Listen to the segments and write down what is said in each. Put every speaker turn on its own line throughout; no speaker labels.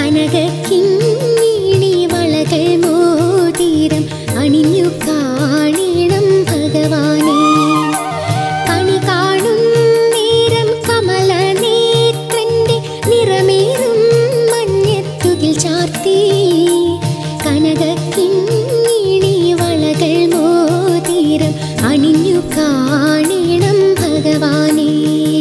കനകക്കിങ്ങിണി വളകൾ മോതിരം അണിഞ്ഞു കാണണം ഭഗവാനെ കണി കാണും നേരം കമല നേത്രന്റെ നിറമേറും മഞ്ഞത്തുകിൽ ചാർത്തി കനകക്കിങ്ങിണി വളകൾ മോതിരം അണിഞ്ഞു കാണണം ഭഗവാനെ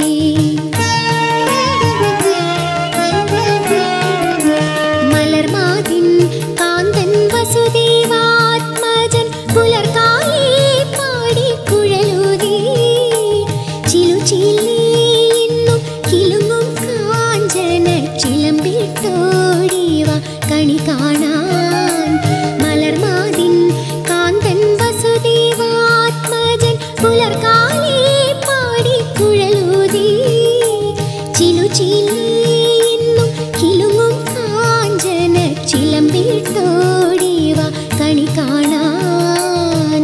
മലർമാതിൻ കാന്തൻ വസുദേവാത്മജൻ പുലർക്കാലേ പാടി കുഴലൂതി ചിലുചില്ലി ഇന്നും കിലുങ്ങും കാഞ്ചന ചിലമ്പിട്ടോടിവ കണി കാണാൻ മലർമാതിൻ കാന്തൻ വസുദേവാത്മജൻ പുലർക്കാലേ പാടി കുഴലൂതി ചിലുചില്ലി ഇന്നും കിലുങ്ങും കാഞ്ചന ചിലമ്പിട്ടോടിവ കണി കാണാൻ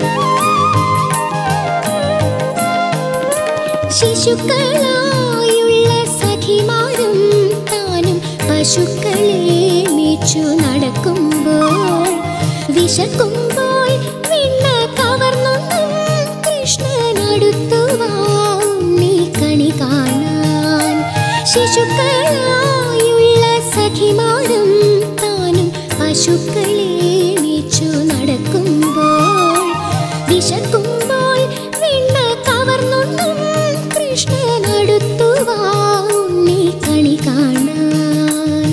ശിശുക്കളായുള്ള സഖിമാരും താനും പശുക്കളെ മേച്ചു നടക്കുമ്പോൾ വിശക്കുമ്പോൾ വെണ്ണ കവർന്നൊന്നും കൃഷ്ണനടുത്തുവാ ഉണ്ണി കണി കാണാൻ ശിശുക്കളായുള്ള സഖിമാരും താനും പശുക്കളെ മേച്ചു നടക്കുമ്പോൾ വിശക്കുമ്പോൾ വെണ്ണ കവർന്നൊന്നും കൃഷ്ണനടുത്തുവാ ഉണ്ണി കണി കാണാൻ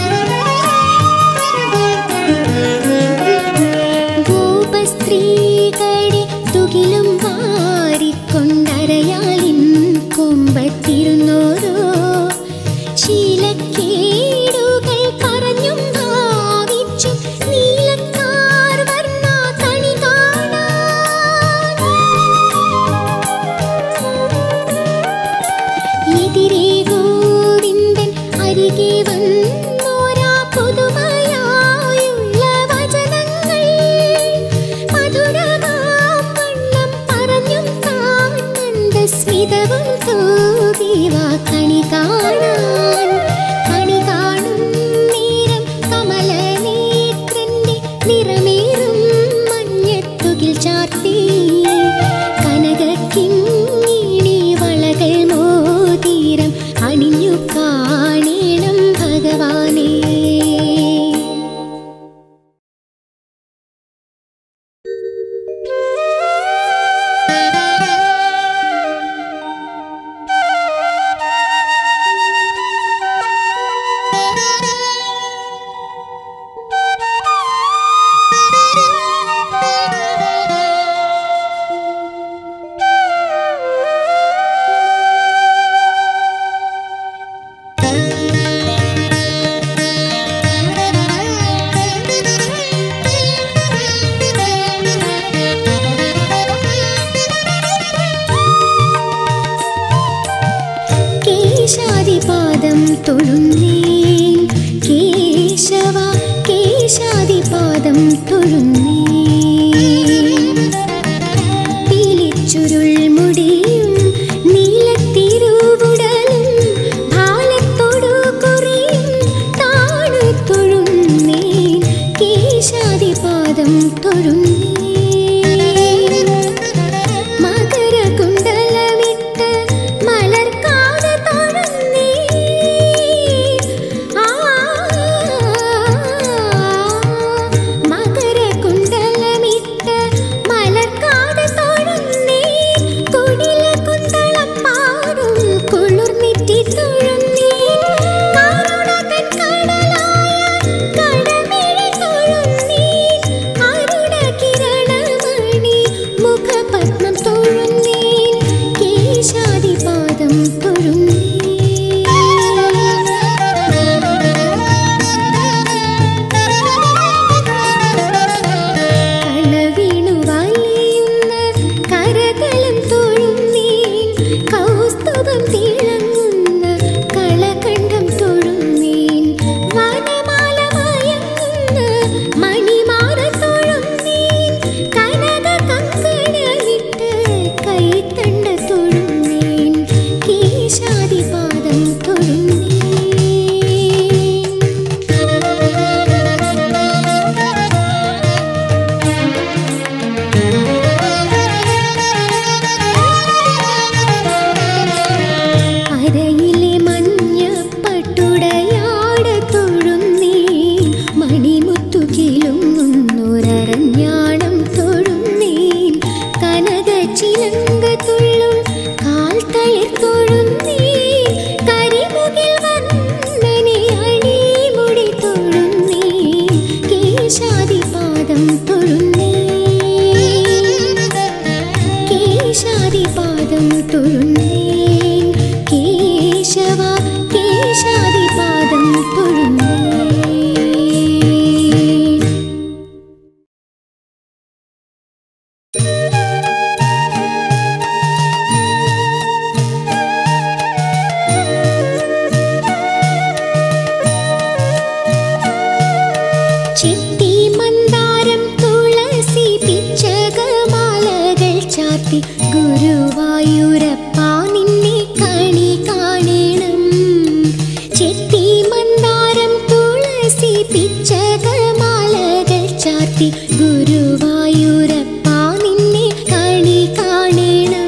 ഗോപസ്ത്രീകളെ തുകിലും വാരിക്കൊണ്ടരയാലിൻ കൊമ്പത്തിരുന്നോരോ ശീലക്കേടുകൾ പറഞ്ഞും ഭാവിച്ചും നീലക്കാർ വർണ്ണ കണി കാണാൻ എതിരെ ഗോവിന്ദൻ അരികെ വന്നോരാ പുതുമയായുള്ള വചനങ്ങൾ മധുരമാം വണ്ണം പറഞ്ഞും താൻ കണ്ട സ്മിതവും തൂകിവ കണി കാണാൻ കണി കാണും നേരം കമലനേത്രന്റെ നിറമേറും മഞ്ഞത്തുകിൽ ചാർത്തി കനകക്കിങ്ങിണി വളകൾ മോതിരം അണിഞ്ഞു കാണണം ഭഗവാനേ കേശാദിപാദം തൊഴുന്നേൻ കേശവ കേശാദിപാദം തൊഴുന്നേൻ പീലിച്ചുരുൾ മുടിയും നീലത്തിരുവുടലും ഭാലത്തോടു കുറിയും താണു തൊഴുന്നേൻ കേശാദിപാദം തൊഴുന്നേൻ മകരകുണ്ടലമിട്ട് മലർക്കാട് തൊഴുന്നേ ആ മകരകുണ്ടലമിട്ട് ഗുരുവായൂരപ്പ നിന്നെ കണി കാണണം ചെത്തി മന്ദാരം തുളസി പിച്ചകമാലകൾ ചാർത്തി ഗുരുവായൂരപ്പ നിന്നെ കണി കാണണം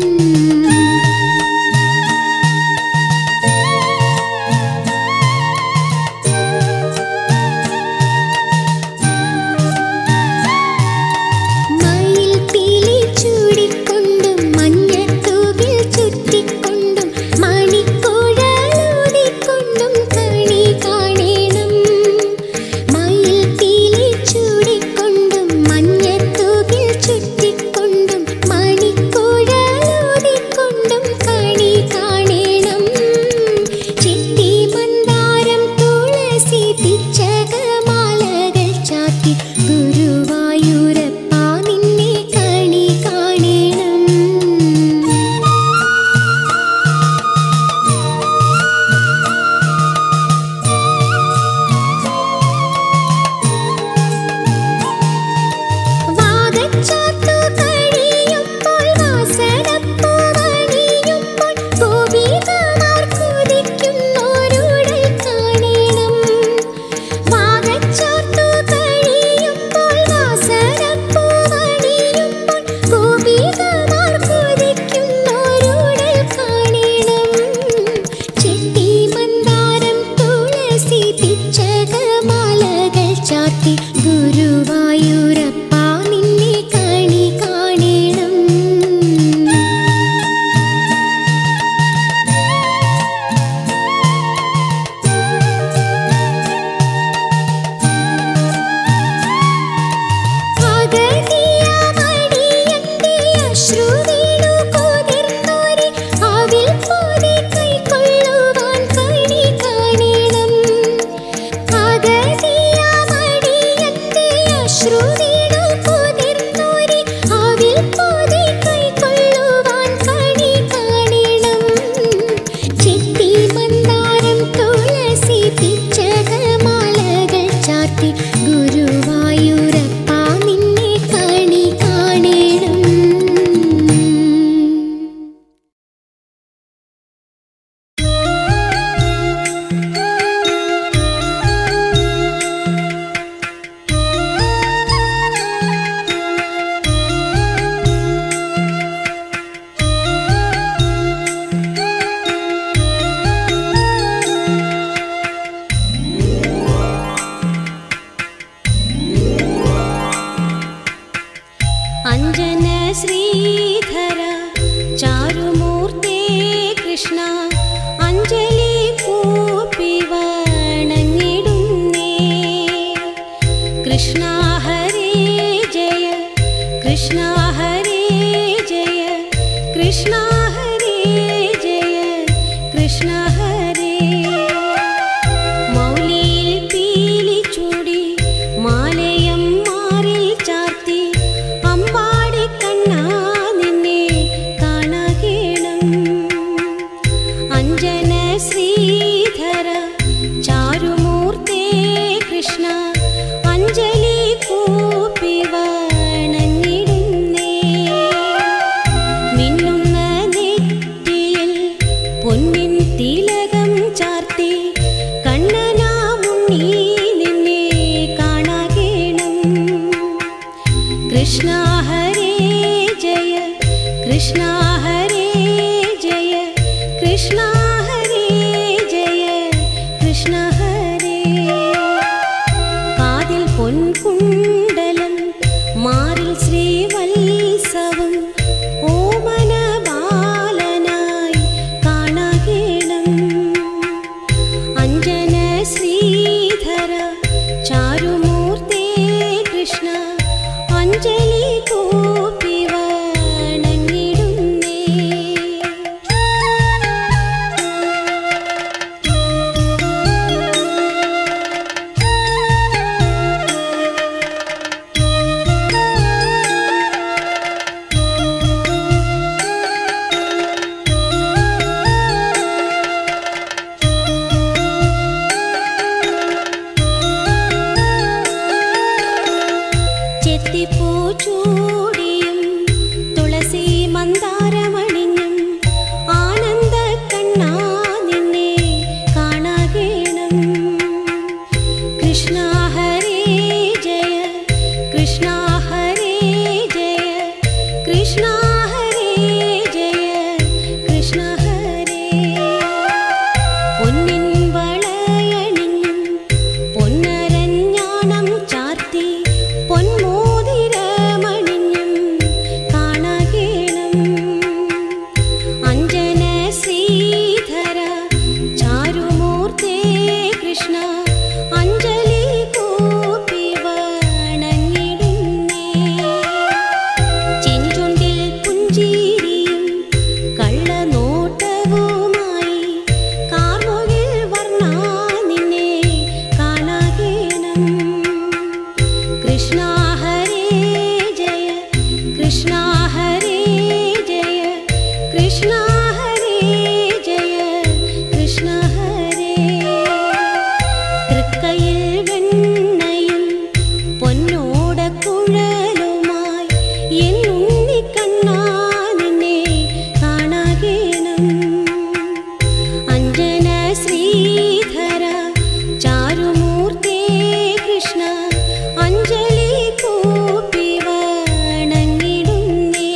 മയിൽ പീലി ചൂടിക്കൊണ്ടും മഞ്ഞത്തൂകിൽ ചുറ്റിക്കൊണ്ടും മണിക്കുഴലൂതിക്കൊണ്ടും കണി കാണണം മയിൽ പീലി ചൂടിക്കൊണ്ടും മഞ്ഞത്തൂകിൽ ചുറ്റിക്കൊണ്ടും മണിക്കുഴലൂതിക്കൊണ്ടും കണി കാണണം ചിത്തി മന്ദാരം തുളസി പിച്ചകമാലകൾ ചാത്തി ഗുരുവായൂരപ്പ നിന്നെ കണി കാണണം വാഗച്ചാർത്തു കഴിയുമ്പോൾ വാസനപ്പൂവണിയുമ്പോൾ ഗോപികമാർ കുതിക്കുന്നോരുടൽ കാണണം വാഗച്ചാർത്തു കഴിയുമ്പോൾ വാസനപ്പൂവണിയുമ്പോൾ ഗോപികമാർ കുതിക്കുന്നോരുടൽ കാണണം ചെത്തി മന്ദാരം തുളസി പിച്ചകമാലകൾ ചാർത്തി ഗുരുവായൂരപ്പ നിന്നെ കണി കാണണം അഗതിയമടിയന്റെ അശ്രുവീണു കുതിർന്നോരെ അവിൽ പോതെ കൈക്കൊള്ളുവാൻ കണി കാണണം അഗതിയമടിയന്റെ അശ്രുവീണു കുതിർന്നോരെ അവിൽ പോതെ കൈക്കൊള്ളുവാൻ കണി കാണണം ചെത്തി മന്ദാരം തുളസി പിച്ചകമാലകൾ ചാർത്തി ഗുരുവായൂരപ്പ നിന്നെ കണി കാണണം
അഞ്ജന ശ്രീധര ചാരുമൂർത്തേ കൃഷ്ണ അഞ്ജലി കൂപ്പി വണങ്ങിടുന്നേ കൃഷ്ണ ഹരേ ജയ കൃഷ്ണ ഹരേ ജയ കൃഷ്ണ ഹരേ ജയ കൃഷ്ണ ഹരേ മൗലിയിൽ പീലി ചൂടി മാലയം മാറിൽ ചാർത്തി അമ്പാടി കണ്ണാ നിന്നെ കാണകേണം അഞ്ജന ശ്രീധര ചാരുമൂർത്തേ കൃഷ്ണ അഞ്ജലി കൂപ്പി വണങ്ങിടുന്നേ മിന്നുന്ന നെറ്റിയിൽ പൊന്നിൻ തിലകം ചാർത്തി കണ്ണനാമുണ്ണി നിന്നെ കാണാകേണം കൃഷ്ണ ഹരേ ജയ കൃഷ്ണ ഹരേ ജയ കൃഷ്ണ ഹരേ ജയ കൃഷ്ണ ഹരേ കാതിൽ പൊൻകുണ്ടലം മാറിൽ ശ്രീവത്സവം ഓമന ബാലനായി കാണകേണം അഞ്ജന ശ്രീധര ചാരുമൂർത്തേ കൃഷ്ണ അഞ്ജലി കൂപ്പി വണങ്ങിടുന്നേ
ും
കൃഷ്ണ അഞ്ജലി കൂപ്പി വണങ്ങിടുന്നേ ചെഞ്ചുണ്ടിൽ പുഞ്ചിരിയും കള്ളനോട്ടവുമായി കാർമുകിൽ വർണ്ണ നിന്നെ കാണാകേണം കൃഷ്ണ ഹരേ ജയ കൃഷ്ണ ഹരേ ജയ കൃഷ്ണ ഹരേ ജയ കൃഷ്ണ ഹരേ തൃക്കയിൽ വെണ്ണയും പൊന്നോടക്കുഴലുമായി എൻ ഉണ്ണിക്കണ്ണാ നിന്നെ കാണാകേണം അഞ്ജന ശ്രീധര ചാരുമൂർത്തേ കൃഷ്ണ അഞ്ജലി കൂപ്പി വണങ്ങിടുന്നേ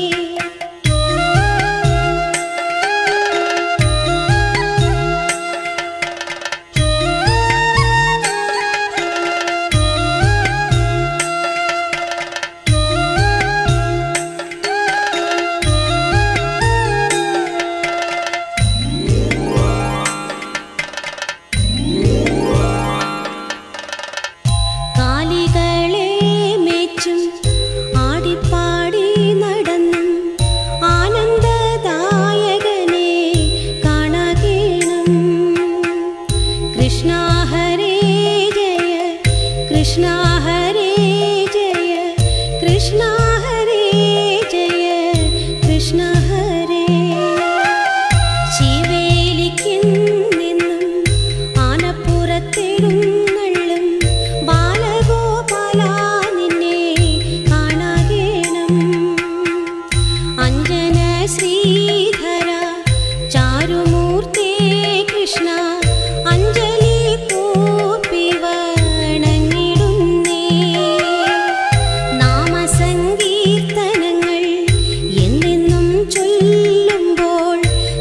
കാലികളെ മേച്ചും ആടിപ്പാടി നടന്നും ആനന്ദദായകനെ കാണാകേണം കൃഷ്ണ ഹരേ ജയ കൃഷ്ണ ഹരേ ജയ കൃഷ്ണ ഹരേ ജയ കൃഷ്ണ ഹരേ ശിവേലിക്കും നിന്നും ആനപ്പുറത്തെഴുന്നള്ളും ബാലഗോപാല നിന്നെ കാണാകേണം അഞ്ജന ശ്രീധര ചാരുമൂർത്തേ കൃഷ്ണ അഞ്ജലി കൂപ്പി വണങ്ങിടുന്നേ നാമസങ്കീർത്തനങ്ങൾ എന്നെന്നും ചൊല്ലുമ്പോൾ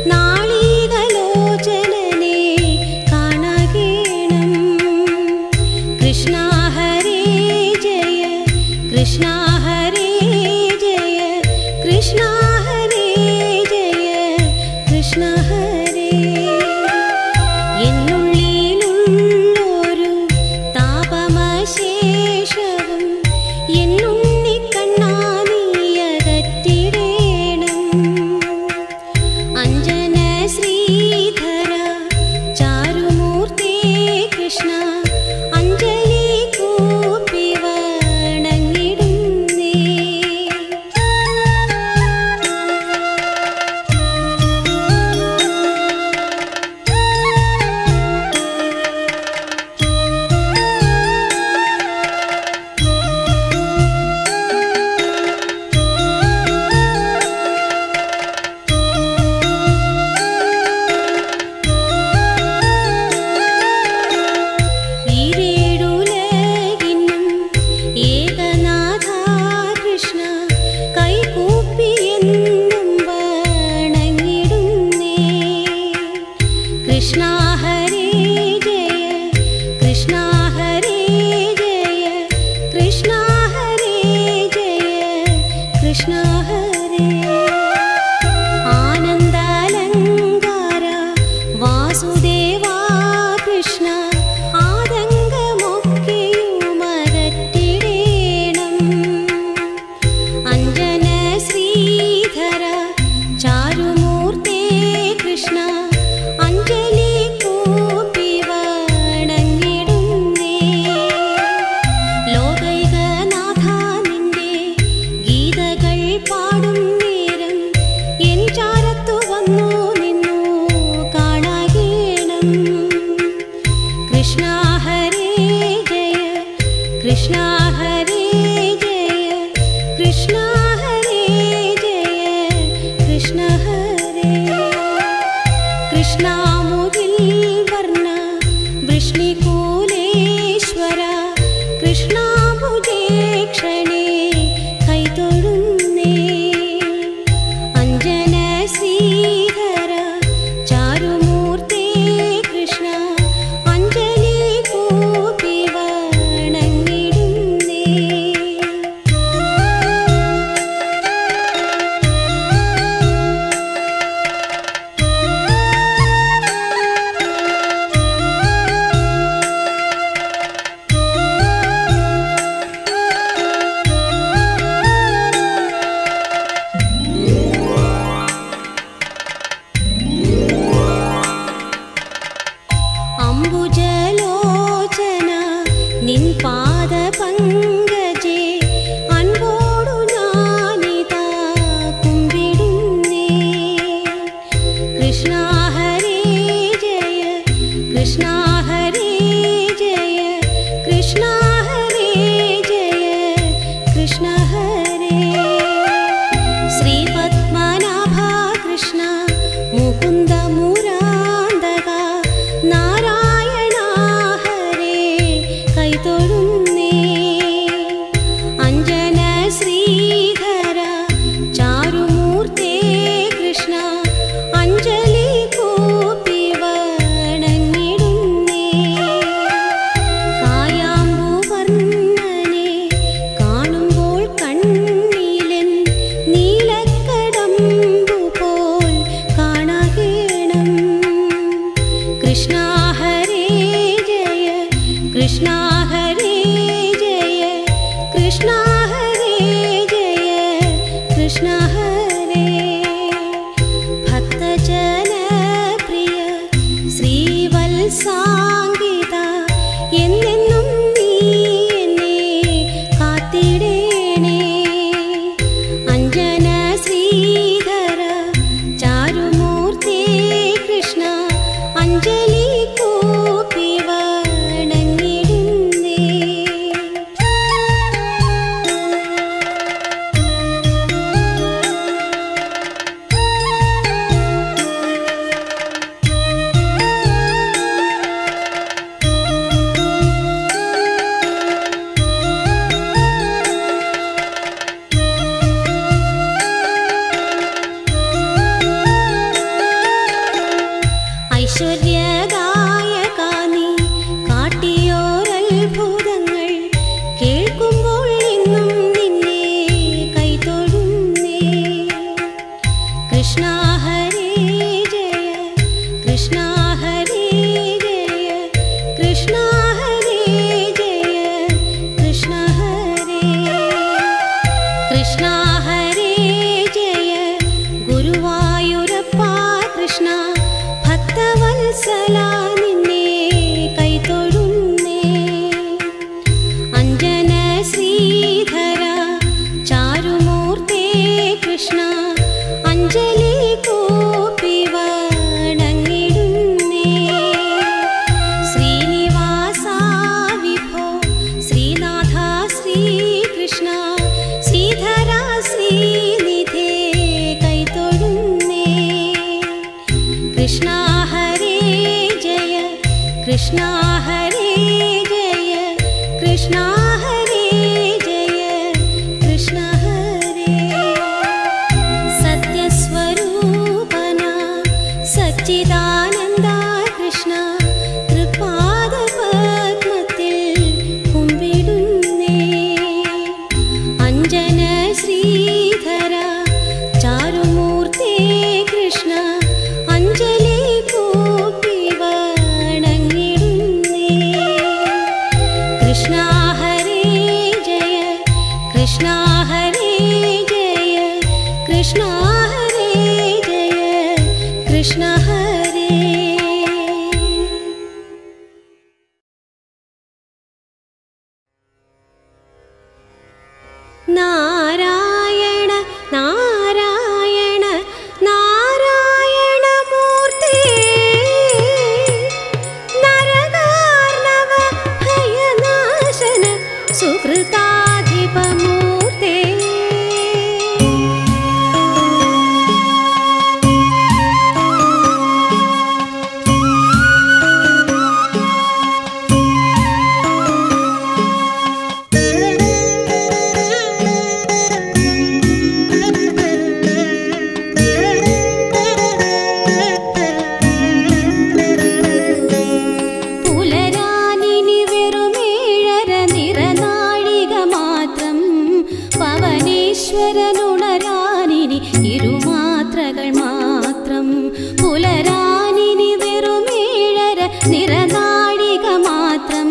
നാളികലോചനനെ കാണാകേണം കൃഷ്ണ ഹരേ ജയ കൃഷ്ണ ഹരേ ജയ കൃഷ്ണ ഹരേ ജയ കൃഷ്ണ ഹരേ എന്നുള്ളിലുള്ളൊരു താപമശേഷവും എന്നുണ്ണിക്കണ്ണാ നീയകറ്റിടേണം അഞ്ജന ശ്രീധര ചാരുമൂർത്തേ കൃഷ്ണ അഞ്ജലി കൂപ്പി വണങ്ങിടുന്നേ ഈരേഴുലകിന്നും ഏകനാഥ കൃഷ്ണ കൈകൂപ്പിയെന്നും വണങ്ങിടുന്നേ കൃഷ്ണ ഹരേ ജയ കൃഷ്ണ ഹരേ ജയ കൃഷ്ണ ഹരേ ജയ കൃഷ്ണ ഹരേ ആനന്ദാലങ്കാര വാസുദേവാ കൃഷ്ണ ആതങ്കമൊക്കെയുമകറ്റിടേണം അഞ്ജന ശ്രീധര ചാരുമൂർത്തേ കൃഷ്ണ അഞ്ജലി കൂപ്പി വണങ്ങിടുന്നേ ലോകൈകനാഥ നിന്റെ ഗീതകൾ പാടും നേരം എൻ ചാരത്തു വന്നു നിന്നു കാണാകേണം കൃഷ്ണ ഹരേ ജയ കൃഷ്ണ ഹരേ ജയ കൃഷ്ണ ഹരേ ജയ കൃഷ്ണ ഹരേ കൃഷ്ണാമുകിൽ വർണ്ണ വൃഷ്ണികൂലേശ്വര കൃഷ്ണാഭുജേ ക്ഷണേ കൈതൊഴുന്നേ അഞ്ജന ശ്രീധര ചാരുമൂർത്തേ കൃഷ്ണ അഞ്ജലി കൂപ്പി വണങ്ങിടുന്നേ നിൻ പാദപങ്കജേ അൻപോടു ഞാനിതാ കുമ്പിടുന്നേ കൃഷ്ണ ഹരേ ജയ കൃഷ്ണ ഹരേ ജയ കൃഷ്ണ ഹരേ ജയ കൃഷ്ണ ഹരേ ശ്രീ പത്മനാഭ കൃഷ്ണ മുകുന്ദ മുരാന്തക നാരായണ ഹരേ കൈതൊഴുന്നേ അഞ്ജന ശ്രീധര ചാരുമൂർത്തേ കൃഷ്ണ അഞ്ജലി കൂപ്പി വണങ്ങിടുന്നേ കായാമ്പൂവർണ്ണനെ കാണുമ്പോൾ കണ്ണിലൻ നീലക്കടമ്പു പോൽ കാണകേണം കൃഷ്ണ ഹരേ ജയ കൃഷ്ണ ഹരേ ജയ കൃഷ്ണ ഹരേ ജയ കൃഷ്ണ ഹരേ ഭക്തജനപ്രിയ ശ്രീവത്സാംഗിത എന്നെന്നും നീ എന്നെ കാത്തിടേണേ അഞ്ജന ശ്രീധര ചാരുമൂർത്തി കൃഷ്ണ അഞ്ജലി കൂപ്പി വണങ്ങിടുന്നേ ഐശ്വര്യദായക നീ കാട്ടിയോരത്ഭുതങ്ങൾ കേൾക്കുമ്പോൾ എന്നും നിന്നെ കൈതൊഴുന്നേ കൃഷ്ണ ഹരേ ജയ കൃഷ്ണ ഹരേ ജയ കൃഷ്ണ ഹരേ ജയ കൃഷ്ണ ഹരേ കൃഷ്ണ ഹരേ ജയ ഗുരുവായൂരപ്പ കൃഷ്ണ ഭക്തവത്സല നിന്നെ കൈതൊഴുന്നേ അഞ്ജന ശ്രീധര ചാരുമൂർത്തേ കൃഷ്ണ അഞ്ജലി കൂപ്പി വണങ്ങിടുന്നേ ശ്രീനിവാസ വിഭോ ശ്രീനാഥ ശ്രീകൃഷ്ണ ശ്രീധര ശ്രീനിധേ കൈതൊഴുന്നേ കൃഷ്ണ ഹരേ ജയ കൃഷ്ണ ഹരേ ജയ കൃഷ്ണ ഹരേ ജയ കൃഷ്ണ ഹരേ സത്യസ്വരൂപന സച്ചിദാനന്ദ കൃഷ്ണ തൃപാദപത്മത്തിൽ കുമ്പിടുന്നേ അഞ്ജന ശ്രീധര ചാരുമൂർത്തേ കൃഷ്ണ അഞ്ജലി കൂപ്പി വണങ്ങിടുന്നേ കൃഷ്ണ ഹരേ ജയ കൃഷ്ണ ഹരേ ജയ കൃഷ്ണ ഹരേ ജയ കൃഷ്ണ ഹരേ നാരായണ നാരായണ നാരായണ മൂർത്തി നരകാർണവ ഭയനാശന സുഹൃതാധിപമൂർത്തേ പുലരാനിനി വെറുമേഴര നിറനാഴിക മാത്രം പവനേശ്വരനുണരാനിനി ഇരുമാത്രകൾ മാത്രം പുലരാനിനി വെറുമേഴര നിറനാഴിക മാത്രം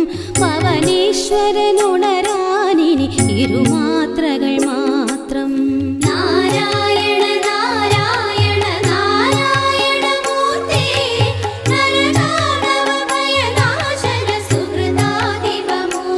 പവനേശ്വരനുണരാനിനി ഇരുമാത്രകൾ മാത്രം നാരായണ നാരായണ നാരായണ മൂർത്തേ നരകാണവ ഭയനാശന സുഹൃതാധിപമൂർത്തേ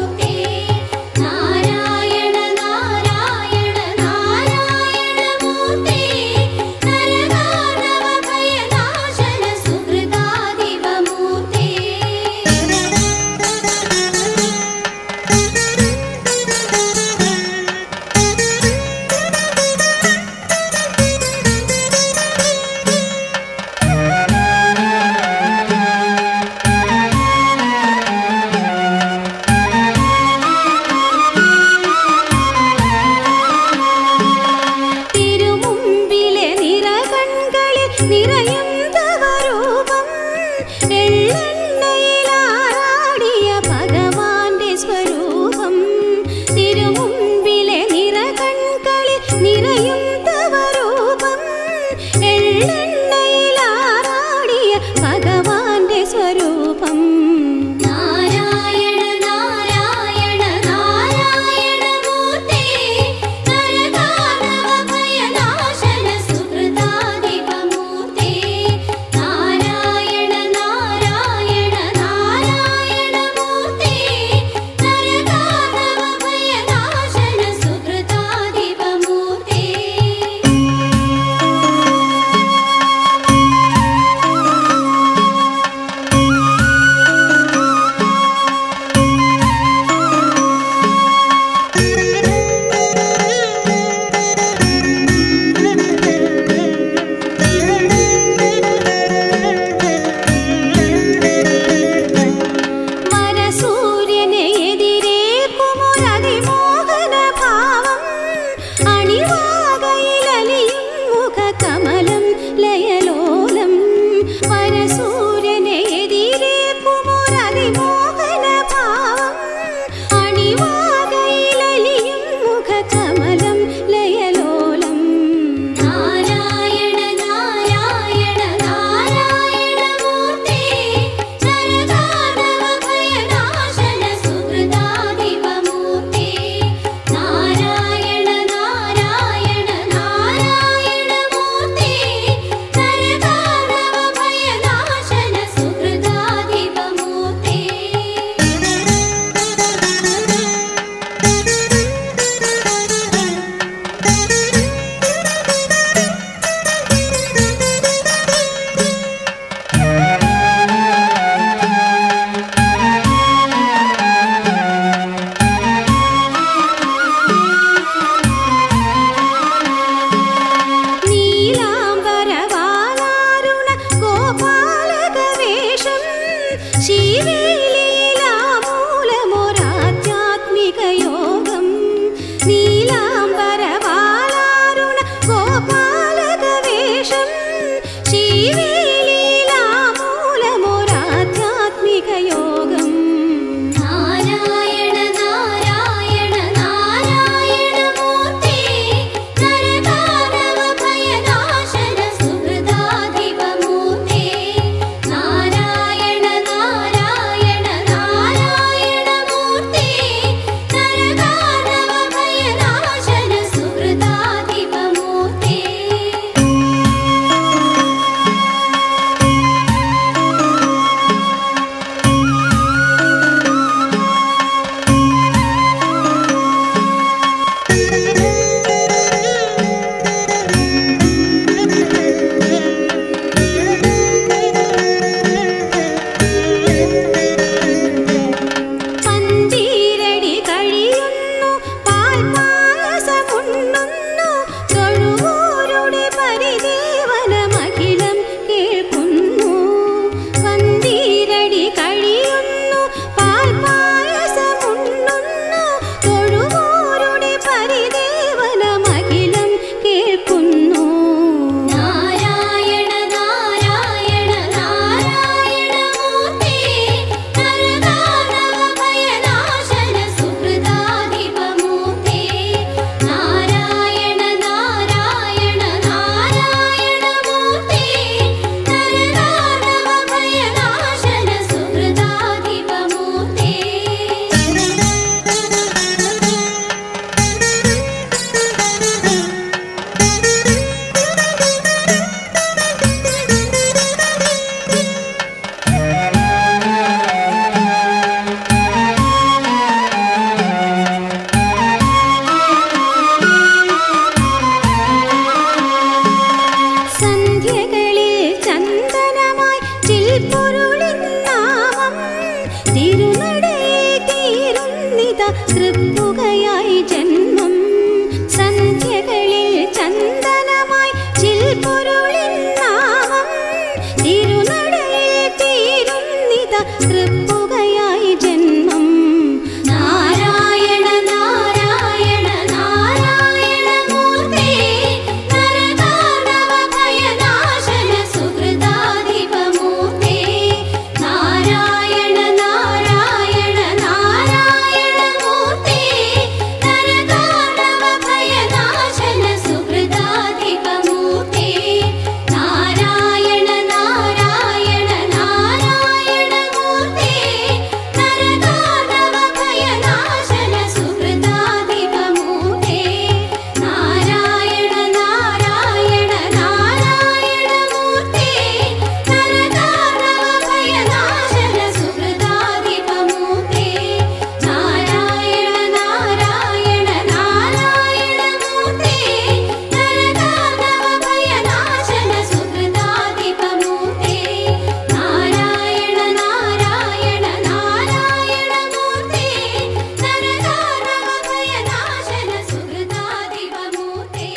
തിരുനടയിൽ തീരുന്നിത തൃപ്പുകയായി ജന്മം സന്ധ്യകളിൽ ചന്ദനമായി ചിൽപൊരുളിൻ നാമം തിരുനടയിൽ തീരുന്നിത തൃപ്പുകയായി ജന്മം നാരായണ നാരായണ നാരായണ മൂർത്തേ നരകാനവ ഭയനാശന സുഹൃദാധിപമൂർത്തേ നാരായണ നാരായണ നാരായണ മൂർത്തേ നരകാനവ ഭയനാശന സുഹൃദാധിപമൂർത്തേ നാരായണ നാരായണ നാരായണ മൂർത്തേ നരകാനവ ഭയനാശന സുഹൃദാധിപമൂർത്തേ നാരായണ നാരായണ നാരായണ മൂർത്തേ നരകാനവ ഭയനാശന സുഹൃദാധിപമൂർത്തേ നാരായണ നാരായണ നാരായണ മൂർത്തേ നരകാനവ ഭയനാശന സുഹൃദാധിപമൂർത്തേ നാരായണ നാരായണ നാരായണ മൂർത്തേ നരകാനവ ഭയനാശന സുഹൃദാധിപമൂർത്തേ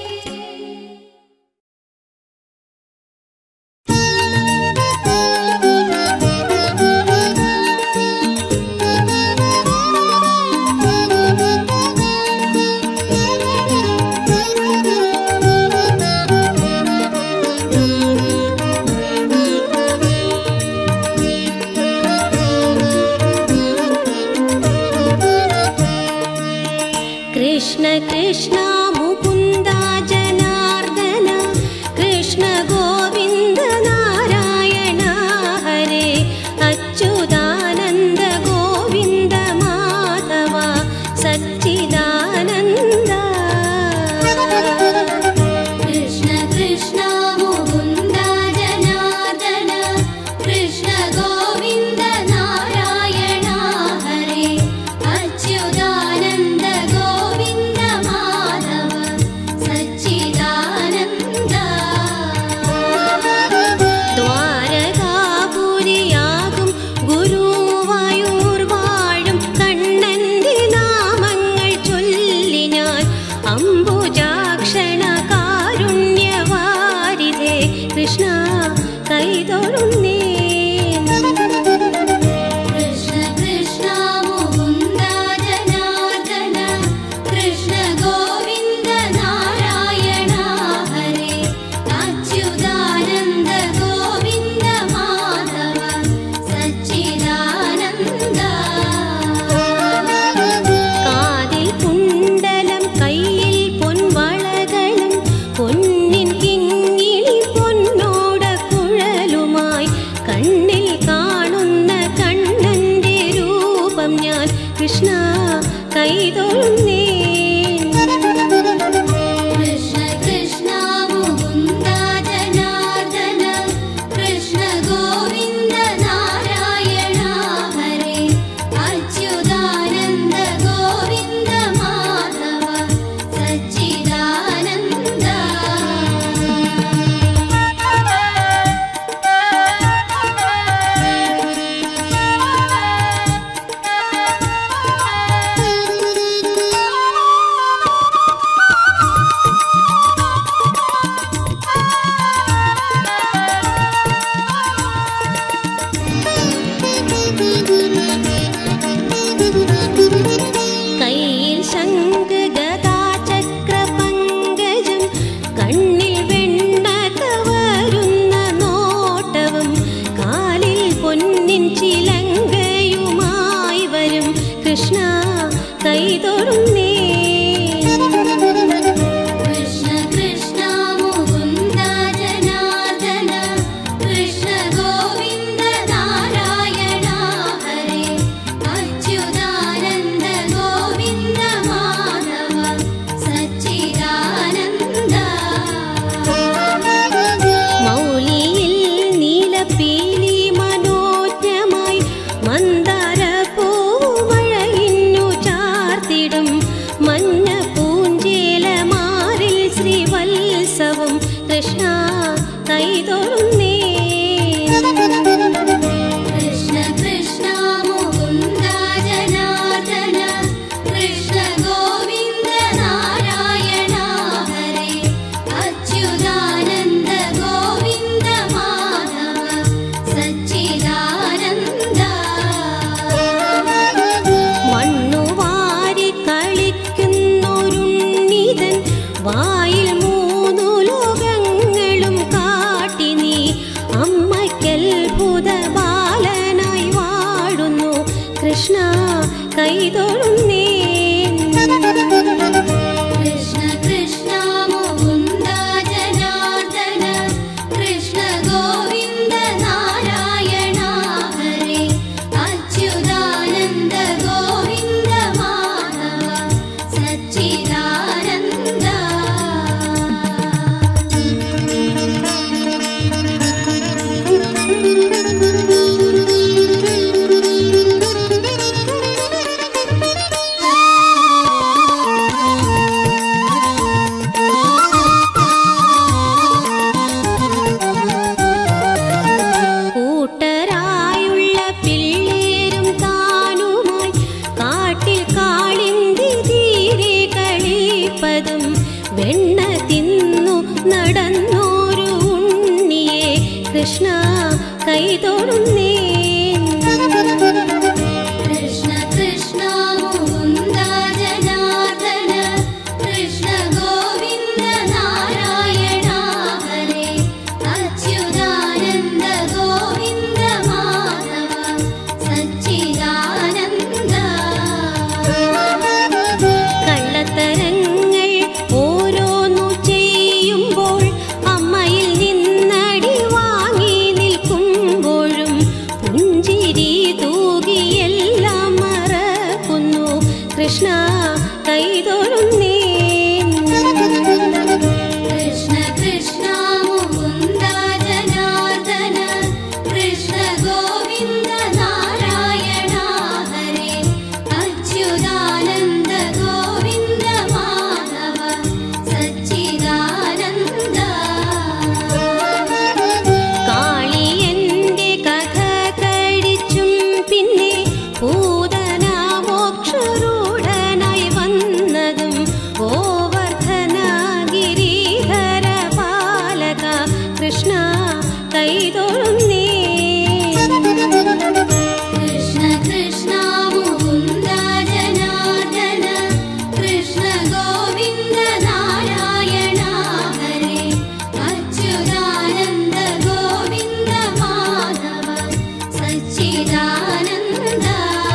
कृष्ण कृष्ण मुकुन्द जनार्दन कृष्ण गोविन्द नारायण हरे अच्युतानन्द गोविन्द माधव सच्चिदानन्द
कृष्ण कृष्ण मुकुन्द जनार्दन कृष्ण गोविन्द नारायण हरे अच्युतानन्द गोविन्द माधव सच्चिदानन्द
ദ്വാരകാപുരിയാകും ഗുരുവായൂർ വാഴും കണ്ണന്റെ നാമങ്ങൾ ചൊല്ലി ഞാൻ അംബുജാക്ഷണ കാരുണ്യവാരിധേ കൃഷ്ണ കൈതൊഴുന്നേ
कृष्ण कृष्ण मुकुन्द जनार्दन कृष्ण गोविन्द नारायण हरे अच्युतानन्द गोविन्द माधव सच्चिदानन्द
കാതിൽ കുണ്ടലം കയ്യിൽ പൊൻവളകളും പൊന്നിൻ കിങ്ങിളി പൊന്നോട കുഴലുമായി കണ്ണിൽ കാണുന്ന കണ്ണന്റെ രൂപം ഞാൻ കൃഷ്ണ കൈതൊഴുന്നേ
कृष्ण कृष्ण मुकुन्द जनार्दन कृष्ण गोविन्द नारायण हरे अच्युतानन्द गोविन्द माधव सच्चिदानन्द
കയ്യിൽ ശംഖ് ഗദാ ചക്ര പങ്കജം കണ്ണിൽ വെണ്ണ കവരുന്ന നോട്ടവും കാലിൽ പൊന്നിൻ ചിലങ്കയുമായി വരും കൃഷ്ണ കൈതൊഴുന്നേ
कृष्ण कृष्ण मुकुन्द जनार्दन कृष्ण गोविन्द नारायण हरे अच्युतानन्द गोविन्द माधव सच्चिदानन्द
മൗലിയിൽ നീലപ്പീലി മനോജ്ഞമായി മന്ദാര പൂമഴയിന്നു കൃഷ്ണ കൈതൊഴുന്നേൻ
കൃഷ്ണ കൃഷ്ണ മുകുന്ദ ജനാർദ്ദന കൃഷ്ണ ഗോവിന്ദ നാരായണ ഹരേ അച്യുതാനന്ദ ഗോവിന്ദ മാധവ സച്ചിദാനന്ദ
കൂട്ടരായുള്ള പിള്ളേരും താനുമായി കാട്ടിൽ കാളിന്തി തീരെ കളിപ്പതും വെണ്ണ തിന്നു നടന്നോരു ഉണ്ണിയെ കൃഷ്ണ കൈതൊടുന്നേൻ
കൃഷ്ണ കൃഷ്ണ മുകുന്ദ ജനാർദ്ദന കൃഷ്ണ ഗോവിന്ദ നാരായണ ഹരേ അച്യുതാനന്ദ ഗോവിന്ദ മാധവ സച്ചിദാനന്ദ
കള്ളത്തരങ്ങൾ ഓരോന്നു ചെയ്യുമ്പോൾ അമ്മയിൽ നിന്നടി വാങ്ങി നിൽക്കുമ്പോഴും പുഞ്ചിരി തൂകിയെല്ലാം മറക്കുന്നു കൃഷ്ണ കൈതൊഴുന്നേൻ
കൃഷ്ണ കൃഷ്ണ മുകുന്ദ ജനാർദ്ദന കൃഷ്ണ ഗോവിന്ദ നാരായണ ഹരേ അച്യുതാനന്ദ ഗോവിന്ദ മാധവ സച്ചിദാനന്ദ
കാളിയന്റെ കഥ കഴിച്ചും പിന്നെ പൂതന മോക്ഷരൂഢനായി വന്നതും ഗോവർദ്ധന ഗിരിധര പാലക കൃഷ്ണ കൈതൊഴുന്നേ
കൃഷ്ണ കൃഷ്ണ മുകുന്ദ ജനാർദ്ദന കൃഷ്ണ ഗോവിന്ദ നാരായണ ഹരേ അച്യുതാനന്ദ ഗോവിന്ദ മാധവ സച്ചിദാനന്ദ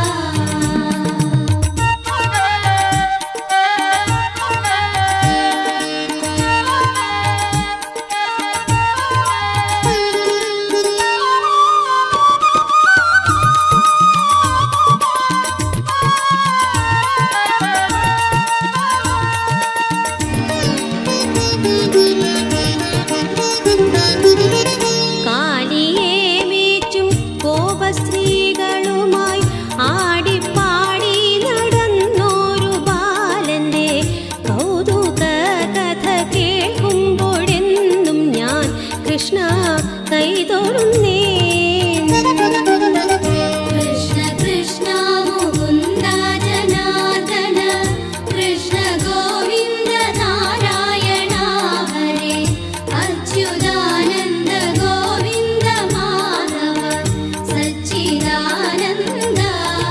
കാലിയെ മേച്ചും കോപസ്ത്രീകളുമായി ആടിപ്പാടി നടന്നോരു ബാലന്റെ കൗതുക കഥ കേൾക്കുമ്പോഴെന്നും ഞാൻ കൃഷ്ണ കൈതൊഴുന്നേൻ
കൃഷ്ണ കൃഷ്ണ മുകുന്ദ ജനാർദ്ദന കൃഷ്ണ ഗോവിന്ദ നാരായണ ഹരേ അച്യുതാനന്ദ ഗോവിന്ദ മാധവ സച്ചിദാനന്ദ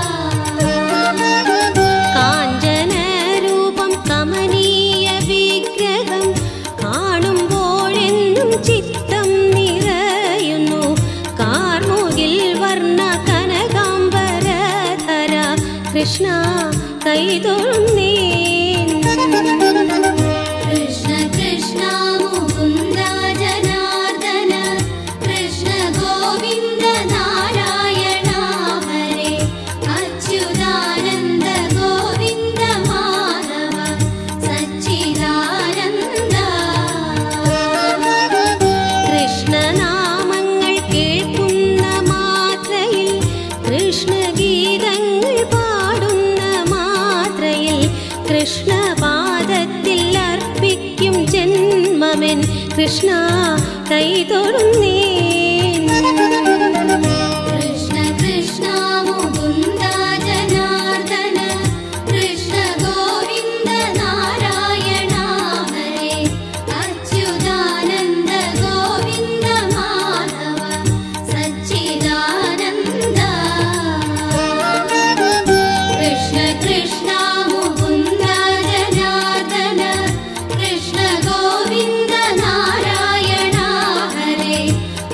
കാഞ്ചനരൂപം കമനീയ വിഗ്രഹം കാണുമ്പോഴെന്നും ചിത്തം നിറയുന്നു കാർമുകിൽ വർണ്ണ കനകാംബരധര കൃഷ്ണ കൈതൊഴുന്നേൻ
കൃഷ്ണ കൃഷ്ണ മുകുന്ദ ജനാർദ്ദന കൃഷ്ണ ഗോവിന്ദ നാരായണ ഹരേ അച്യുതാനന്ദ ഗോവിന്ദ മാധവ സച്ചിദാനന്ദ
കൃഷ്ണനാമങ്ങൾ കേൾക്കുന്ന മാത്രയിൽ കൃഷ്ണഗീതങ്ങൾ പാടുന്ന മാത്രയിൽ കൃഷ്ണപാദത്തിൽ അർപ്പിക്കും ജന്മമെൻ കൃഷ്ണ കൈതൊഴുന്നേൻ
കൃഷ്ണ കൃഷ്ണ മുകുന്ദ ജനാർദ്ദന കൃഷ്ണ ഗോവിന്ദ നാരായണ ഹരേ അച്യുതാനന്ദ ഗോവിന്ദ മാധവ സച്ചിദാനന്ദ കൃഷ്ണ കൃഷ്ണ മുകുന്ദ ജനാർദ്ദന കൃഷ്ണ ഗോവിന്ദ നാരായണ ഹരേ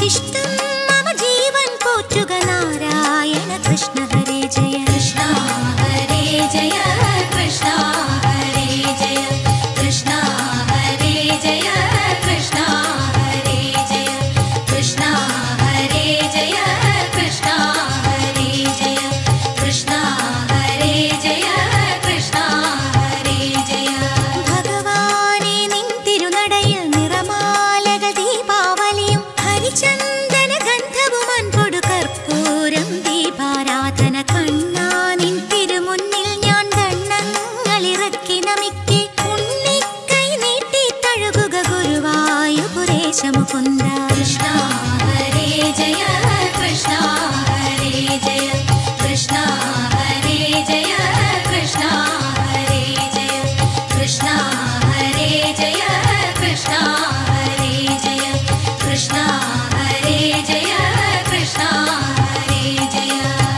ഇഷ്ടം മമ ജീവൻ പോറ്റുക നാരായണ കൃഷ്ണ ഹരേ ജയ
കൃഷ്ണ ഹരേ ജയ കൃഷ്ണ ഹരേ ജയ കൃഷ്ണ ഹരേ ജയ കൃഷ്ണ ഹരേ ജയ കൃഷ്ണ ഹരേ ജയ കൃഷ്ണ ഹരേ ജയ കൃഷ്ണ ഹരേ ജയ കൃഷ്ണ ഹരേ ജയ
ഭഗവാനെ നിൻ തിരുനടയിൽ നിറമാലകൾ ദീപാവലിയും ഹരിചന്ദന ഗന്ധവും അൻപൊടു കർപ്പൂരം ദീപാരാധന കണ്ണാ നിൻ തിരുമുന്നിൽ ഞാൻ ദണ്ണങ്ങളിറക്കി നമിക്കെ ഉണ്ണിക്കൈ നീട്ടി തഴുകുക ഗുരുവായൂപുരേശ മുകുന്ദ
കൃഷ്ണ ഹരേ ജയ കൃഷ്ണ ഹരേ ജയ കൃഷ്ണ ഹരേ ജയ കൃഷ്ണ ഹരേ ജയ കൃഷ്ണ ഹരേ ജയ കൃഷ്ണ ഹരേ ജയ കൃഷ്ണ ഹരേ ജയ കൃഷ്ണ ഹരേ ജയ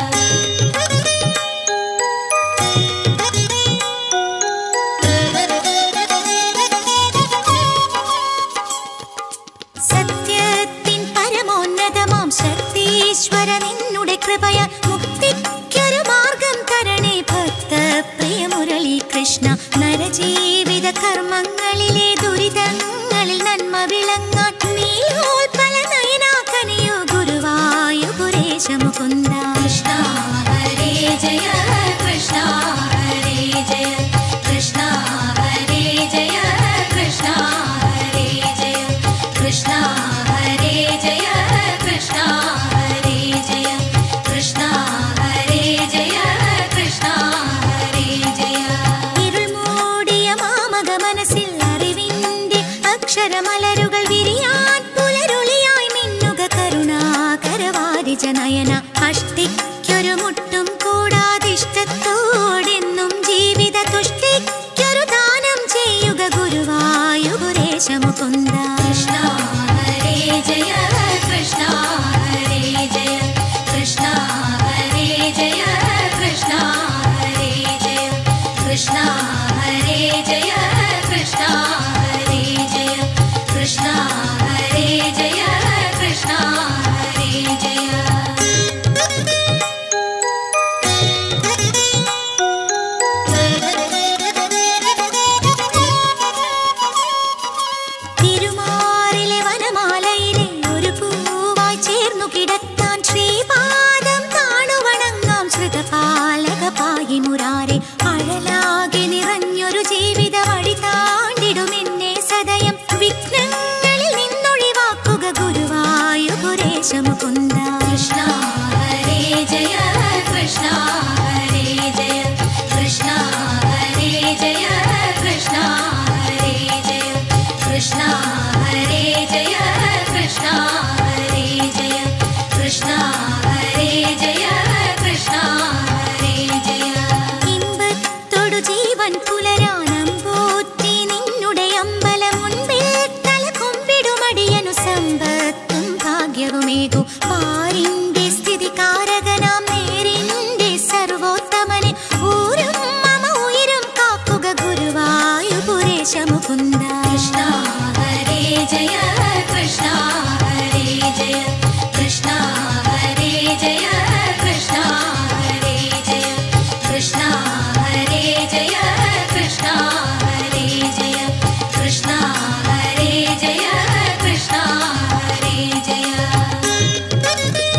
സത്യത്തിൻ പരമോന്നതമാം ശക്തീശ്വര നിന്നുടെ കൃപയ മുക്തിക്കൊരു മാർഗം തരണേ ഭക്ത പ്രിയ മുരളി കൃഷ്ണ നരജീവിത കർമ്മങ്ങളിലെ ദുരിതങ്ങളിൽ നന്മ വിളങ്ങാൻ നീയോൽപല നയനാക്കനിയോ ഗുരുവായൂപുരേശ മുകുന്ദ
കൃഷ്ണ ഹരേ ജയ കൃഷ്ണ ഹരേ ജയ കൃഷ്ണ ഹരേ ജയ കൃഷ്ണ ഹരേ ജയ കൃഷ്ണ ഹരേ ജയ കൃഷ്ണ ഹരേ ജയ കൃഷ്ണ ഹരേ ജയ കൃഷ്ണ ഹരേ ജയ
ഇരുൾ മൂടിയ മാമക മനസ്സിൽ അറിവിന്റെ അക്ഷരമലരുകൾ വിരിയാൻ പുലരുളിയായി മിന്നുക കരുണാകരവാരിജ നയന അഷ്ടിക്കൊരു മുട്ടും കൂടാതിഷ്ടത്തോടെന്നും ജീവിത തുഷ്ടിക്കൊരു ദാനം ചെയ്യുക ഗുരുവായൂപുരേശ മുകുന്ദ
കൃഷ്ണ ഹരേ ജയ കൃഷ്ണ ഹരേ ജയ കൃഷ്ണ ഹരേ ജയ കൃഷ്ണ ഹരേ ജയ കൃഷ്ണ ഹരേ ജയ കൃഷ്ണ ഹരേ ജയ കൃഷ്ണ ഹരേ ജയ കൃഷ്ണ ഹരേ ജയ
തിരുമാറിലെ വനമാലയിലെ ഒരു പൂവായി ചേർന്നു കിടക്കാൻ ശ്രീപാദം കാണുവണങ്ങാം ശ്രുതപാലക പായി മുരാരെ അഴലാകെ നിറഞ്ഞൊരു ജീവിത വഴി താണ്ടിടുമെന്നെ സദയം വിഘ്നങ്ങളിൽ നിന്നൊഴിവാക്കുക ഗുരുവായൂപുരേശ മുകുന്ദ
കൃഷ്ണ ഹരേ ജയ കൃഷ്ണ ഹരേ ജയ കൃഷ്ണ ഹരേ ജയ കൃഷ്ണ ഹരേ ജയ കൃഷ്ണ ഹരേ ജയ കൃഷ്ണ ഹരേ ജയ കൃഷ്ണ ഹരേ ജയ കൃഷ്ണ ഹരേ ജയ
ഇമ്പത്തൊടു ജീവൻ പുലരാനമ്പോറ്റി നിന്നുടെ അമ്പലം മുൻപിൽ തല കൊമ്പിടുമടിയനു സമ്പത്തും ഭാഗ്യവുമേകു പാരിന്റെ സ്ഥിതി കാരകനാം നേരിന്റെ സർവോത്തമനെ ഊരും മമ ഉയരും കാക്കുക ഗുരുവായൂപുരേശ മുകുന്ദ
കൃഷ്ണ ഹരേ ജയ കൃഷ്ണ ഹരേ ജയ കൃഷ്ണ ഹരേ ജയ കൃഷ്ണ ഹരേ ജയ കൃഷ്ണ ഹരേ ജയ കൃഷ്ണ ഹരേ ജയ കൃഷ്ണ ഹരേ ജയ കൃഷ്ണ ഹരേ ജയ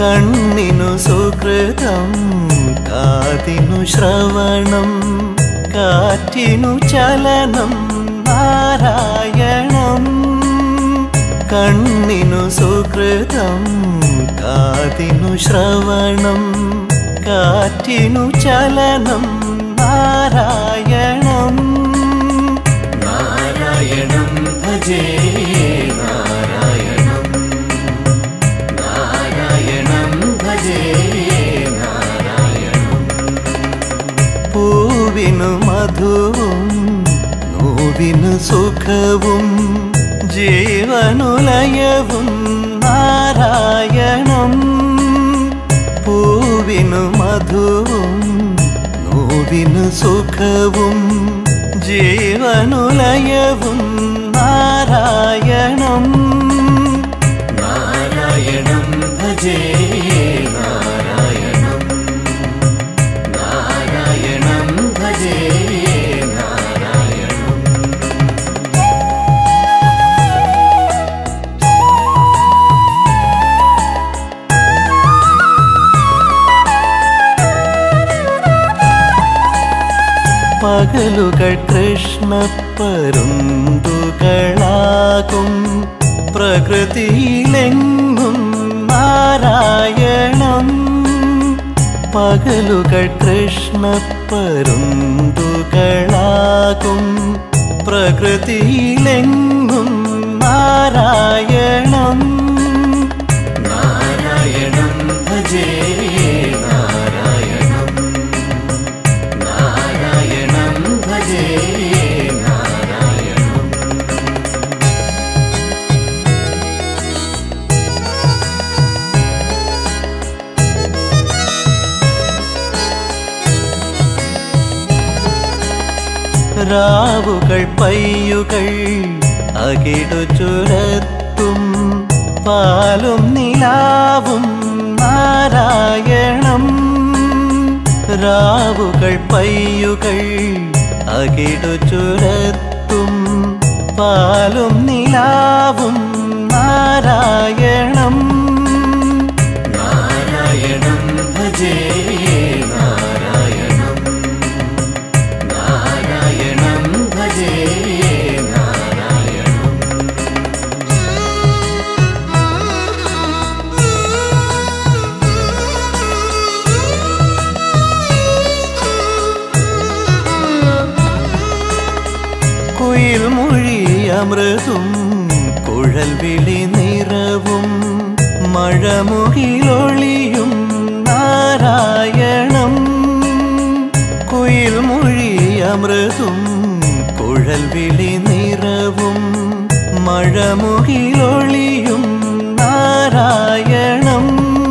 കണ്ണിനു സുഹൃതം കാതിനു ശ്രവണം കാറ്റിനു ചലനം നാരായണം കണ്ണിനു സുഹൃതം കാതിനു ശ്രവണം കാറ്റിനു ചലനം നാരായണം നാരായണം ഭജേ നാരായണം നാരായണം ഭജേ നാരായണം പൂവിനു മധുവും നോവിനു സുഖവും ജീവനുലയവും നാരായണം പൂവിനു മധുവും നോവിനു സുഖവും ജീവനുലയവും നാരായണം നാരായണം ഭജേ നാരായണം നാരായണം ഭജേ നാരായണം പകലുകൾ കൃഷ്ണപ്പരുന്തുകളാകും പ്രകൃതിയിലെങ്ങും നാരായണം പകലുകൾ കൃഷ്ണപ്പരുന്തുകളാകും പ്രകൃതിയിലെങ്ങും നാരായണം നാരായണം ഭജേ നാരായണം നാരായണം ഭജേ നാരായണം രാവുകൾ പയ്യുകൾ അകിടു ചുരത്തും പാലും നിലാവും നാരായണം രാവുകൾ പയ്യുകൾ അകിടു ചുരത്തും പാലും നിലാവും നാരായണം നാരായണം ഭജേ നാരായണം നാരായണം ഭജേ നാരായണം കുയിൽ മൊഴി അമൃതും കുഴൽ വിളി നിറവും മഴമുകിലൊളിയും നാരായണം കുയിൽ മൊഴി അമൃതും കുഴൽ വിളി നിറവും മഴമുകിലൊളിയും നാരായണം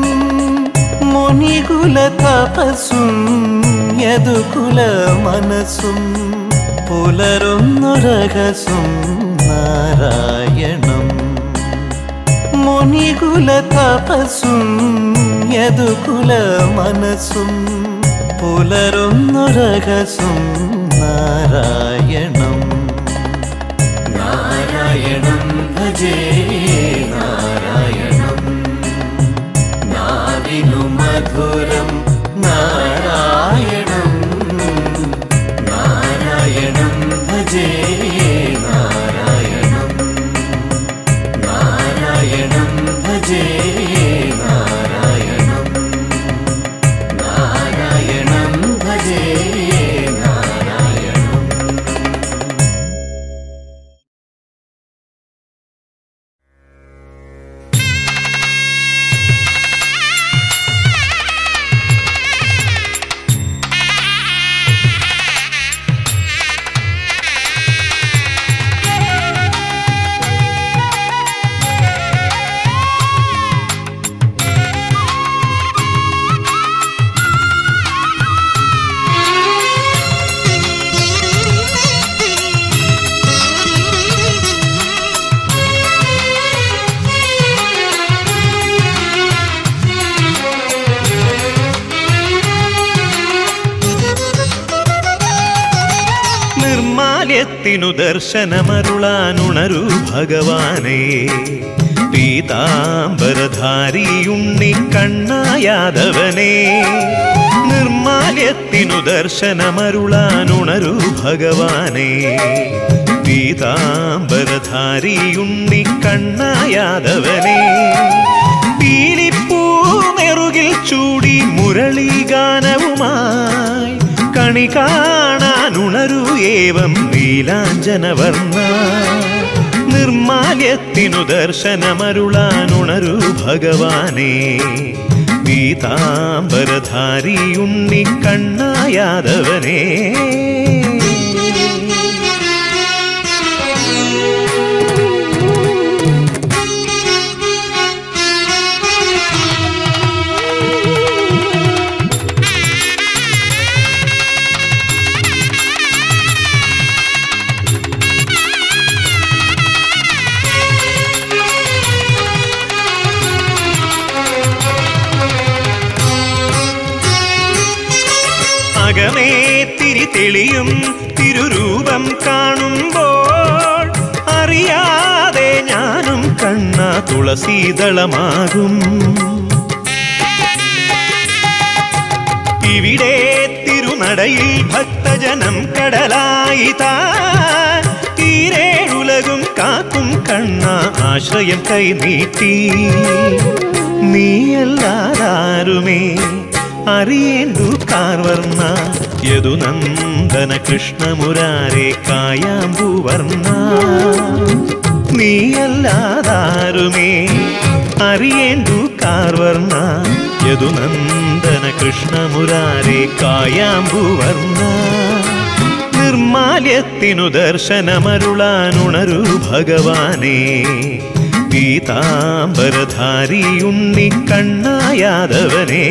മുനികുല തപസ്സും യദുകുല മനസ്സും പുലരുന്നൊരകസും നാരായണം മുനികുല തപസ്സും യദുകുല മനസ്സും പുലരുന്നൊരകസും നാരായണം നാരായണം ഭജേ നാരായണം നാവിനു മധുരം നാരായണം നാരായണം ഭജേ നാരായണം നാരായണം ഭജേ നാരായണം നാരായണം ഭജേ നാരായണം
നിർമാല്യത്തിനു ദർശനമരുളാനുണരു ഭഗവാനേ പീതാംബരധാരിയുണ്ണി കണ്ണായാദവനെ നിർമാല്യത്തിനു ദർശനമരുളാനുണരു ഭഗവാനെ പീതാംബരധാരിയുണ്ണി കണ്ണായാദവനെ പീലിപ്പൂ നെറുകിൽ ചൂടി മുരളീഗാനവുമായി കണി കാണാനുണരു ഏവം നീലാഞ്ജനവർണ്ണ നിർമാല്യത്തിനു ദർശനമരുളാനുണരു ഭഗവാനെ പീതാംബരധാരിയുണ്ണി കണ്ണായാദവനേ അകമേ തിരി തെളിയും തിരുരൂപം കാണുമ്പോൾ അറിയാതെ ഞാനും കണ്ണ തുളസീതളമാകും ഇവിടെ തിരുനടയിൽ ഭക്തജനം കടലായി താ തീരേഴുലകും കാക്കും കണ്ണ ആശ്രയം കൈനീട്ടി നീയല്ലാതാരുമേ അറിയേണ്ടു കാർവർണ്ണ യദുനന്ദന കൃഷ്ണമുരാരെ കായാമ്പൂവർണ്ണ നീയല്ലാതാരുമേ അറിയേണ്ടു കാർവർണ്ണ യദുനന്ദന കൃഷ്ണമുരാരെ കായാമ്പൂവർണ്ണ നിർമാല്യത്തിനു ദർശനമരുളാനുണരു ഭഗവാനെ പീതാംബരധാരിയുണ്ണി കണ്ണായാദവനേ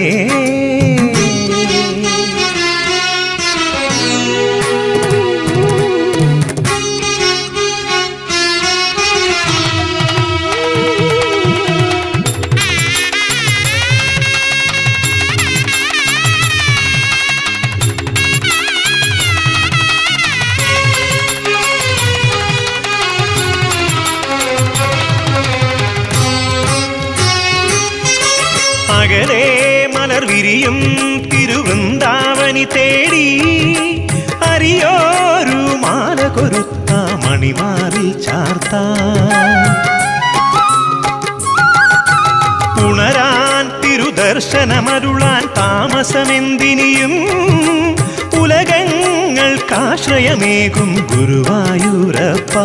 അകലെ മലർ വിരിയും തിരുവൃന്ദാവനി തേടി അറിയോരു മാല കൊരുത്ത മണിമാറിൽ ചാർത്ത ഉണരാൻ തിരുദർശനമരുളാൻ താമസമെന്തിനിയും ഉലകങ്ങൾക്കാശ്രയമേകും ഗുരുവായൂരപ്പ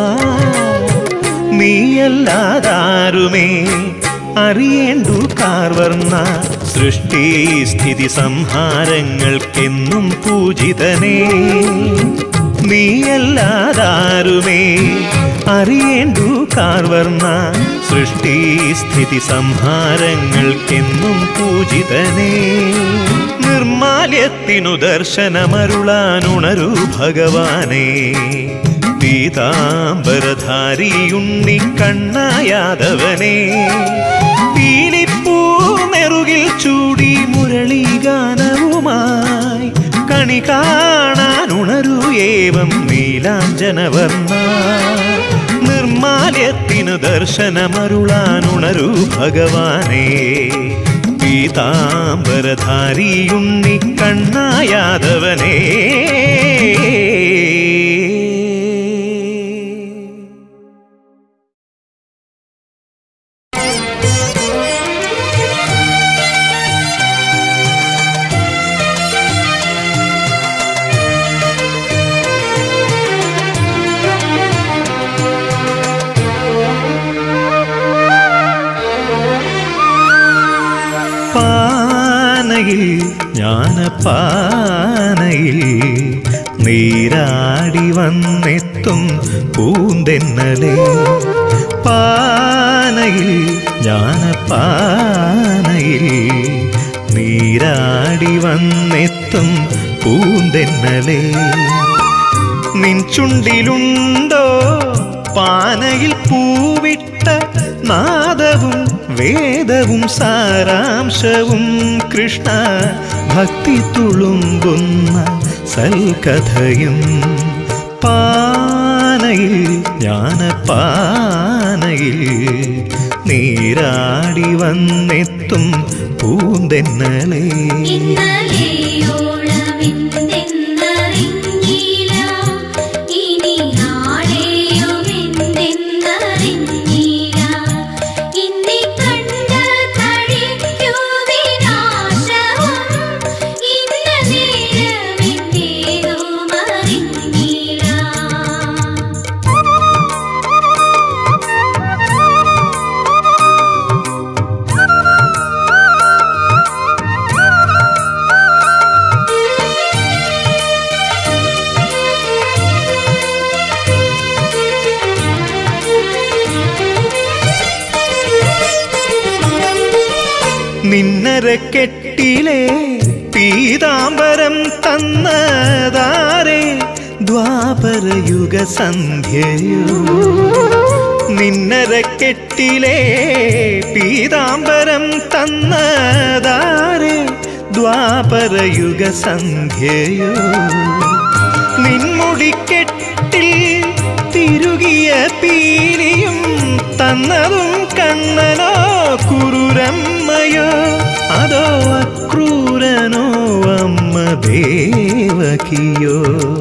നീയല്ലാതാരുമേ അറിയേണ്ടു കാർവർണ്ണ സൃഷ്ടി സ്ഥിതി സംഹാരങ്ങൾക്കെന്നും പൂജിതനേ നീയല്ലാതാരുമേ അറിയേണ്ടു കാർവർണ്ണ സൃഷ്ടി സ്ഥിതി സംഹാരങ്ങൾക്കെന്നും പൂജിതനേ നിർമാല്യത്തിനു ദർശനമരുളാനുണരു ഭഗവാനെ പീതാംബരധാരിയുണ്ണി കണ്ണായാദവനെ പീലിപ്പൂ നെറുകിൽ ചൂടി മുരളീഗാനവുമായി കണി കാണാനുണരു ഏവം നീലാഞ്ജനവർണ്ണ നിർമാല്യത്തിനു ദർശനമരുളാനുണരു ഭഗവാനെ പീതാംബരധാരിയുണ്ണി കണ്ണായാദവനേ പാനയിൽ ജ്ഞാനപ്പാനയിൽ നീരാടി വന്നെത്തും പൂന്തെന്നലെ പാനയിൽ ജ്ഞാനപ്പാനയിൽ നീരാടി വന്നെത്തും പൂന്തെന്നലെ നിൻ ചുണ്ടിലുണ്ടോ പാനയിൽ പൂവിട്ട നാദവും വേദവും സാരാംശവും കൃഷ്ണ ഭക്തി തുളുമ്പുന്ന സൽക്കഥയും പാനയിൽ പാനയിൽ ജ്ഞാനപ്പാനയിൽ നീരാടി വന്നെത്തും പൂന്തെന്നലേ
ഇന്നലെയോളമെന്തെന്നറിഞ്ഞില്ല ഇനി നാളെയുമെന്തെന്നറിഞ്ഞില്ല ഇന്നെ കണ്ട കഴിക്കൂ വിനാശവും ഇന്ന നേരമെന്തേതും അറിഞ്ഞില്ല
നിന്നരക്കെട്ടിലെ പീതാംബരം തന്നതാരെ ദ്വാപരയുഗ സന്ധ്യയോ നിന്നരക്കെട്ടിലെ പീതാംബരം തന്നതാരെ ദ്വാപരയുഗ സന്ധ്യയോ നിൻമുടിക്കെട്ടിൽ തിരുകിയ പീലിയും തന്നതും കണ്ണനോ കുറുരമ്മയോ അതോ അക്രൂരനോ അമ്മ ദേവകിയോ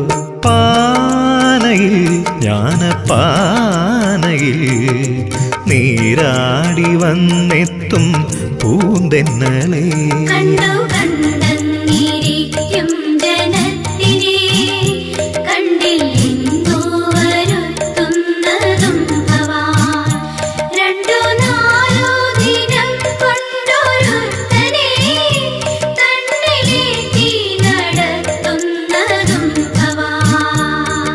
പാനയിൽ ജ്ഞാനപ്പാനയിൽ നീരാടി വന്നെത്തും പൂന്തെന്നലേ
കണ്ടു കണ്ടെന്നിരിക്കും ജനത്തിനെ കണ്ടില്ലെന്നു വരുത്തുന്നതും ഭവാൻ രണ്ടു നാലു ദിനം കൊണ്ടൊരുത്തനെ തന്നിലേറ്റി നടത്തുന്നതും ഭവാൻ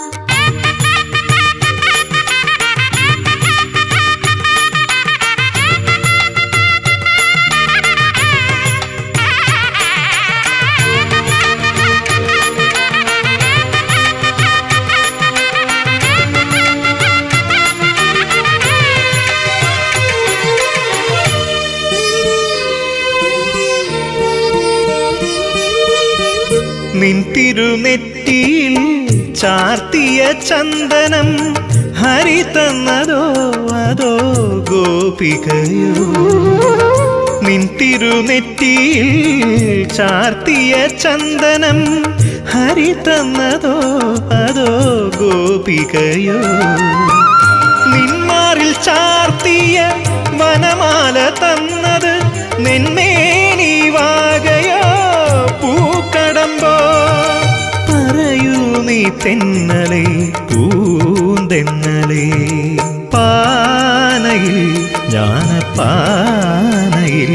നിൻ തിരുനെറ്റിയിൽ ചാർത്തിയ ചന്ദനം ഹരി തന്നതോ അതോ ഗോപികയോ നിൻ തിരുനെറ്റിയിൽ ചാർത്തിയ ചന്ദനം ഹരി തന്നതോ അതോ ഗോപികയോ നിന്മാറിൽ ചാർത്തിയ വനമാല തന്നത് നെന്മേനി വാകയോ പൂക്കടമ്പോ പറയൂ നീ തെന്നലെ പൂന്തെന്നലെ പാനയിൽ ജ്ഞാനപ്പാനയിൽ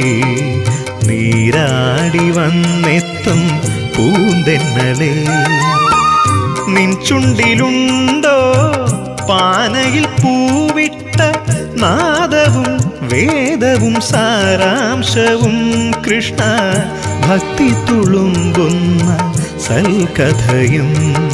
നീരാടി വന്നെത്തും പൂന്തെന്നലേ നിൻ ചുണ്ടിലുണ്ടോ പാനയിൽ പൂവിട്ട നാദവും വേദവും സാരാംശവും കൃഷ്ണ ഭക്തി തുളുമ്പുന്ന സൽക്കഥയും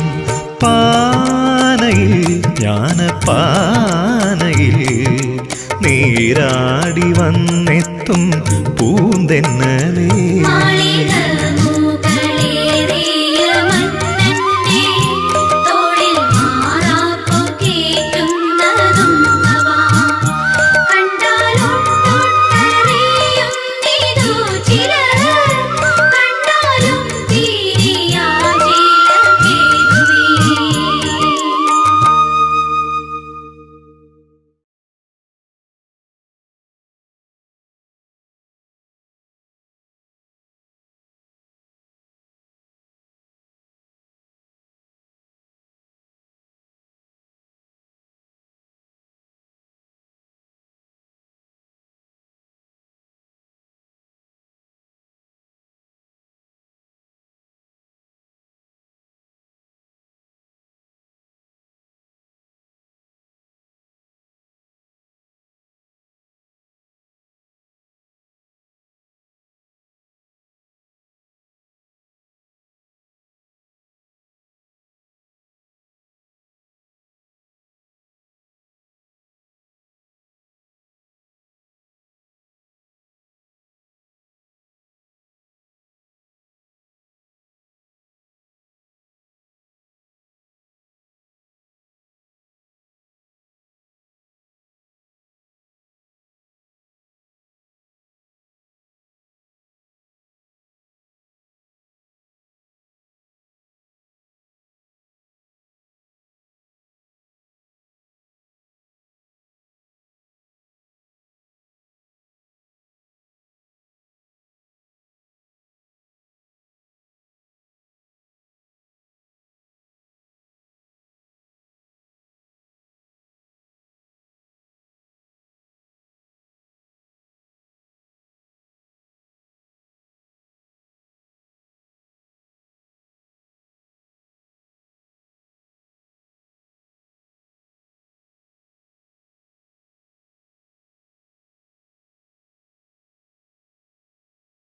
പാനയിൽ ജ്ഞാനപ്പാനയിൽ നീരാടി വന്നെത്തും പൂന്തെന്നലേ